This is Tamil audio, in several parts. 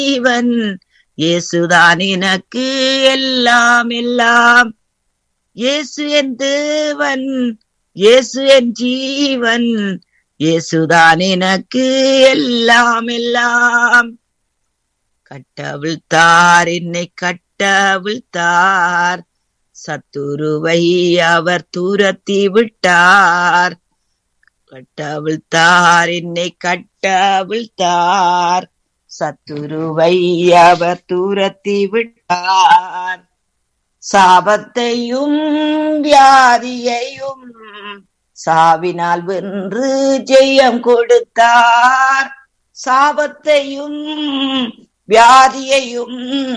ஜீவன் இயேசுதான் எனக்கு எல்லாம் எல்லாம் இயேசு என் தேவன் இயேசு என் ஜீவன் இயேசுதான் எனக்கு எல்லாம் எல்லாம் கட்டவிழ்த்தார் என்னை கட்டவிழ்த்தார் சத்துருவை அவர் தூரத்தி விட்டார் கட்டவிழ்த்தார் என்னை கட்டவிழ்த்தார் சத்துருவை அவர் தூரத்தி விட்டார் சாபத்தையும் வியாதியையும் சாவினால் வென்று ஜெயம் கொடுத்தார் சாபத்தையும் வியாதியையும்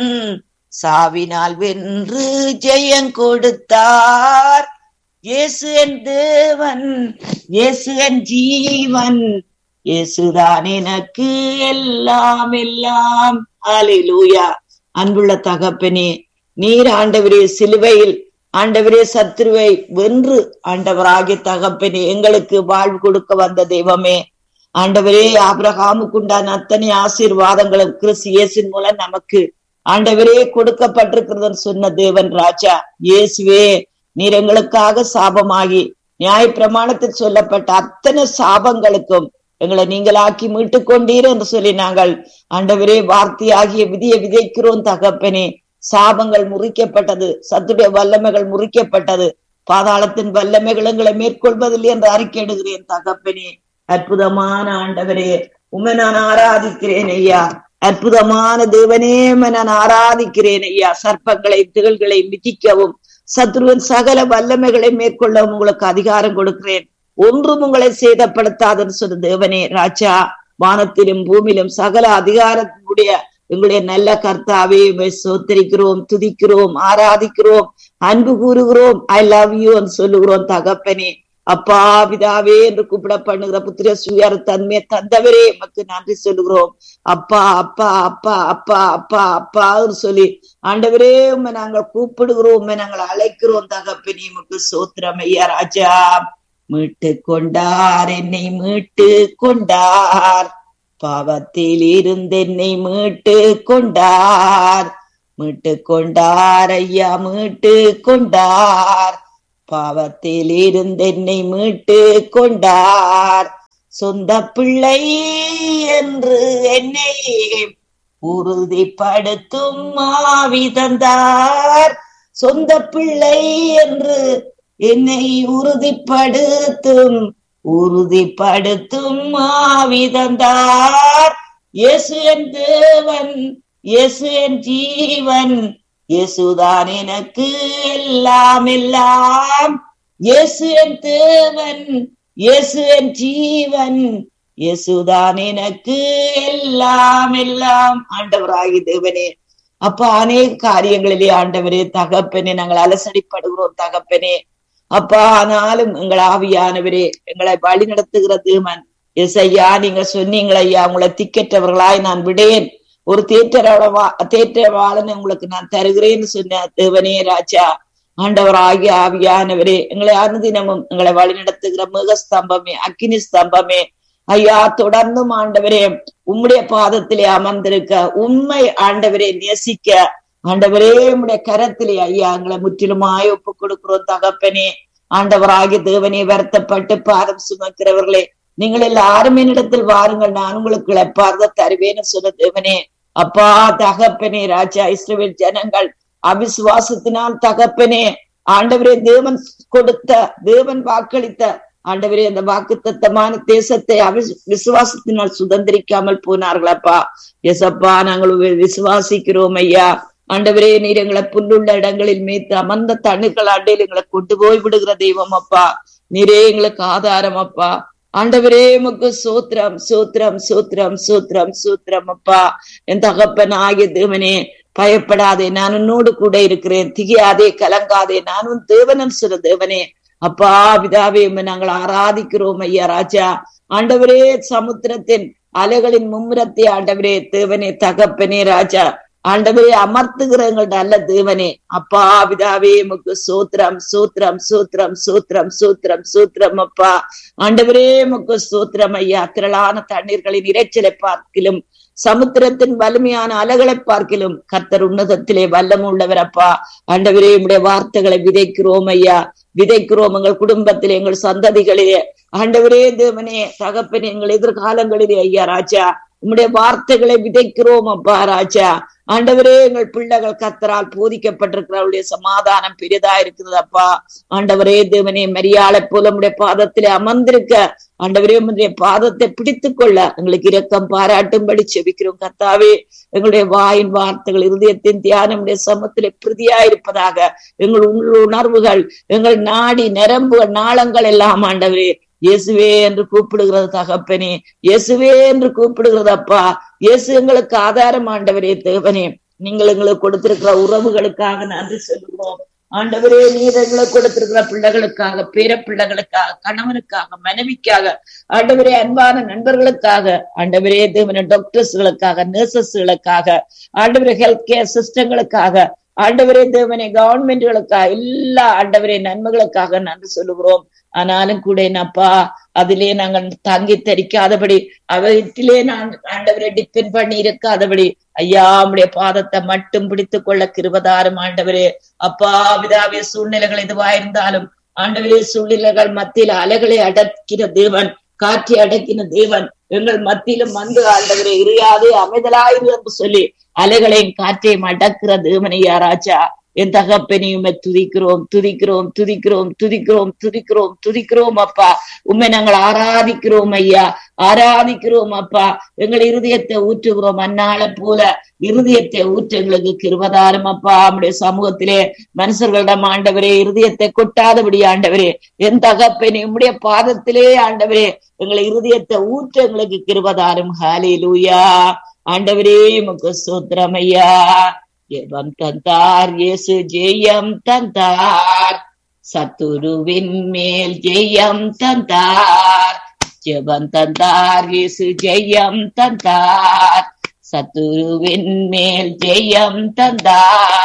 சாவினால் வென்று ஜெயம் கொடுத்தார் இயேசு என் தேவன் இயேசு என் ஜீவன் இயேசுதான் எனக்கு எல்லாம் எல்லாம் ஹalleluya அன்புள்ள தகப்பனே நீர் ஆண்டவரே சிலுவையில் ஆண்டவரே சத்துருவை வென்று ஆண்டவராகிய தகப்பனே எங்களுக்கு வாழ்வு கொடுக்க வந்த தெய்வமே ஆண்டவரே ஆபிரகாமுக்கு உண்டான அத்தனை ஆசீர்வாதங்களும் கிறிஸ்து இயேசின் மூலம் நமக்கு ஆண்டவரே கொடுக்கப்பட்டிருக்கிறதுன்னு சொன்ன தேவன் ராஜா இயேசுவே நீர் எங்களுக்காக சாபமாகி நியாய பிரமாணத்தில் சொல்லப்பட்ட அத்தனை சாபங்களுக்கும் எங்களை நீங்களாக்கி மீட்டு கொண்டீர் என்று சொல்லி நாங்கள் ஆண்டவரே வார்த்தையாகிய விதியை விதைக்கிறோம் தகப்பனே சாபங்கள் முறிக்கப்பட்டது சத்துடைய வல்லமைகள் முறிக்கப்பட்டது பாதாளத்தின் வல்லமைகள் எங்களை மேற்கொள்வதில்லை என்று அறிக்கையிடுகிறேன் தகப்பனே அற்புதமான ஆண்டவரே உமை நான் ஆராதிக்கிறேன் ஐயா அற்புதமான தேவனே நான் ஆராதிக்கிறேன் ஐயா சர்ப்பங்களை திகழ்களை மிதிக்கவும் சத்ருவின் சகல வல்லமைகளை மேற்கொள்ளவும் உங்களுக்கு அதிகாரம் கொடுக்கிறேன் ஒன்றும் உங்களை சேதப்படுத்தாதுன்னு சொன்ன தேவனே ராஜா வானத்திலும் பூமியிலும் சகல அதிகாரத்தினுடைய எங்களுடைய நல்ல கர்த்தாவே சோத்தரிக்கிறோம் துதிக்கிறோம் ஆராதிக்கிறோம் அன்பு கூறுகிறோம் ஐ லவ் யூ சொல்லுகிறோம் தகப்பனே அப்பா பிதாவே என்று கூப்பிட பண்ணுகிற புத்திர சுயார தன்மையை தந்தவரே எமக்கு நன்றி சொல்லுகிறோம் அப்பா அப்பா அப்பா அப்பா அப்பா அப்பா சொல்லி ஆண்டவரே உண்மை நாங்கள் கூப்பிடுகிறோம் உண்மை நாங்கள் அழைக்கிறோம் தகப்பனே எமக்கு சோத்திரம் ஐயா ராஜா மீட்டு கொண்டார் என்னை மீட்டு கொண்டார் பாவத்தில் இருந்து என்னை மீட்டு கொண்டார் மீட்டு கொண்டார் ஐயா மீட்டு கொண்டார் பாவத்தில் இருந்து என்னை மீட்டு கொண்டார் சொந்த பிள்ளை என்று என்னை உறுதிப்படுத்தும் மாவி தந்தார் சொந்த பிள்ளை என்று என்னை உறுதிப்படுத்தும் உறுதிப்படுத்தும் மாவி தந்தார் இயேசு என் தேவன் இயேசு என் ஜீவன் இயேசுதான் எனக்கு எல்லாம் எல்லாம் இயேசு என் தேவன் இயேசு என் ஜீவன் இயேசுதான் எனக்கு எல்லாம் எல்லாம் ஆண்டவராகி தேவனே அப்ப அநேக காரியங்களிலே ஆண்டவரே தகப்பனே நாங்கள் அலசடிப்படுகிறோம் தகப்பனே அப்பா ஆனாலும் எங்கள் ஆவியானவரே எங்களை வழி நடத்துகிற தேவன் எஸ் ஐயா நீங்க சொன்னீங்களா ஐயா உங்களை திக்கற்றவர்களாய் நான் விடேன் ஒரு தேற்றவா தேற்றவாளனை உங்களுக்கு நான் தருகிறேன்னு சொன்ன தேவனே ராஜா ஆண்டவர் ஆகிய ஆவியானவரே எங்களை அனுதினமும் எங்களை வழி நடத்துகிற மிக ஸ்தம்பமே அக்கினி ஸ்தம்பமே ஐயா தொடர்ந்தும் ஆண்டவரே உம்முடைய பாதத்திலே அமர்ந்திருக்க உண்மை ஆண்டவரே நேசிக்க ஆண்டவரே உம்முடைய கரத்திலே ஐயா எங்களை முற்றிலுமாய் ஒப்பு கொடுக்கிறோம் தகப்பனே ஆண்டவராகிய தேவனே வருத்தப்பட்டு பாதம் சுமக்கிறவர்களே நீங்கள் எல்லாரும் என்னிடத்தில் வாருங்கள் நான் உங்களுக்கு இழப்பார்த தருவேன்னு சொன்ன தேவனே அப்பா தகப்பனே ராஜா இஸ்ரேல் ஜனங்கள் அவிசுவாசத்தினால் தகப்பனே ஆண்டவரே தேவன் கொடுத்த தேவன் வாக்களித்த ஆண்டவரே அந்த வாக்கு தத்தமான தேசத்தை அவி விசுவாசத்தினால் சுதந்திரிக்காமல் போனார்களப்பா எசப்பா நாங்கள் விசுவாசிக்கிறோம் ஐயா ஆண்டவரே நீர் எங்களை புல்லுள்ள இடங்களில் மேய்த்து அமர்ந்த தண்ணுகள் அண்டையில் எங்களை கொண்டு போய் விடுகிற தெய்வம் அப்பா நீரே எங்களுக்கு ஆதாரம் அப்பா ஆண்டவரே முக்கு சூத்திரம் சூத்திரம் சூத்திரம் சூத்திரம் சூத்திரம் அப்பா என் தகப்பன் ஆகிய தேவனே பயப்படாதே நான் உன்னோடு கூட இருக்கிறேன் திகையாதே கலங்காதே நான் உன் தேவனன் சிற தேவனே அப்பா பிதாவே நாங்கள் ஆராதிக்கிறோம் ஐயா ராஜா ஆண்டவரே சமுத்திரத்தின் அலைகளின் மும்முரத்தை ஆண்டவரே தேவனே தகப்பனே ராஜா ஆண்டவரே அமர்த்துகிற எங்கள்ட்ட அல்ல தேவனே அப்பா பிதாவே முக்கு சூத்திரம் சூத்திரம் சூத்திரம் சூத்திரம் சூத்திரம் சூத்திரம் அப்பா ஆண்டவரே முக்கு சூத்திரம் ஐயா திரளான தண்ணீர்களின் இறைச்சலை பார்க்கிலும் சமுத்திரத்தின் வலிமையான அலைகளை பார்க்கிலும் கர்த்தர் உன்னதத்திலே வல்லம் உள்ளவர் அப்பா ஆண்டவரே உடைய வார்த்தைகளை விதைக்கிறோம் ஐயா விதைக்கிறோம் எங்கள் குடும்பத்திலே எங்கள் சந்ததிகளிலே ஆண்டவரே தேவனே தகப்பனே எங்கள் எதிர்காலங்களிலே ஐயா ராஜா உம்முடைய வார்த்தைகளை விதைக்கிறோம் அப்பா ராஜா ஆண்டவரே எங்கள் பிள்ளைகள் கத்தரால் போதிக்கப்பட்டிருக்கிறவருடைய சமாதானம் பெரிதா இருக்குது அப்பா ஆண்டவரே தேவனே மரியாதை போல உடைய பாதத்திலே அமர்ந்திருக்க ஆண்டவரே உடைய பாதத்தை பிடித்துக் கொள்ள எங்களுக்கு இரக்கம் பாராட்டும்படி செபிக்கிறோம் கத்தாவே எங்களுடைய வாயின் வார்த்தைகள் இருதயத்தின் தியானம் உடைய சமத்திலே பிரதியா இருப்பதாக எங்கள் உணர்வுகள் எங்கள் நாடி நரம்புகள் நாளங்கள் எல்லாம் ஆண்டவரே இயேசுவே என்று கூப்பிடுகிறது தகப்பனே இயேசுவே என்று கூப்பிடுகிறது அப்பா இயேசு எங்களுக்கு ஆதாரம் ஆண்டவரே தேவனே நீங்கள் எங்களுக்கு கொடுத்திருக்கிற உறவுகளுக்காக நன்றி சொல்லுகிறோம் ஆண்டவரே நீர் எங்களுக்கு கொடுத்திருக்கிற பிள்ளைகளுக்காக பேர பிள்ளைகளுக்காக கணவனுக்காக மனைவிக்காக ஆண்டவரே அன்பான நண்பர்களுக்காக ஆண்டவரே தேவன டாக்டர்ஸ்களுக்காக நர்சஸ்களுக்காக ஆண்டவரே ஹெல்த் கேர் சிஸ்டங்களுக்காக ஆண்டவரே தேவனே கவர்மெண்ட்களுக்காக எல்லா ஆண்டவரே நன்மைகளுக்காக நன்றி சொல்லுகிறோம் ஆனாலும் கூட என்னப்பா அதிலே நாங்கள் தங்கி தரிக்காதபடி அவற்றிலே நான் ஆண்டவரை டிபெண்ட் பண்ணி இருக்காதபடி ஐயா உடைய பாதத்தை மட்டும் பிடித்துக் கொள்ள கிருபதாரும் ஆண்டவரே அப்பா விதாவிய சூழ்நிலைகள் எதுவா இருந்தாலும் ஆண்டவரே சூழ்நிலைகள் மத்தியில் அலைகளை அடக்கிற தேவன் காற்றி அடக்கின தேவன் எங்கள் மத்தியிலும் வந்து ஆண்டவரை இறையாது அமைதலாயிரு என்று சொல்லி அலைகளையும் காற்றையும் அடக்கிற தேவனையா ராஜா என் தகப்பனையுமே துதிக்கிறோம் துதிக்கிறோம் துதிக்கிறோம் துதிக்கிறோம் துதிக்கிறோம் துதிக்கிறோம் அப்பா உண்மை நாங்கள் ஆராதிக்கிறோம் ஐயா ஆராதிக்கிறோம் அப்பா எங்கள் இருதயத்தை ஊற்றுகிறோம் அந்நாளை போல இருதயத்தை ஊற்று எங்களுக்கு கிருபதாரம் அப்பா நம்முடைய சமூகத்திலே மனுஷர்களிடம் ஆண்டவரே இருதயத்தை கொட்டாதபடி ஆண்டவரே என் தகப்பனை உம்முடைய பாதத்திலே ஆண்டவரே எங்களை இருதயத்தை ஊற்று எங்களுக்கு கிருபதாரம் ஹாலே லூயா ஆண்டவரே முக்கு சூத்திரம் ஐயா ஜெபம் தந்தார் இயேசு ஜெயம் தந்தார் சத்துருவின் மேல் ஜெயம் தந்தார் ஜெபம் தந்தார் இயேசு ஜெயம் தந்தார் சத்துருவின் மேல் ஜெயம் தந்தார்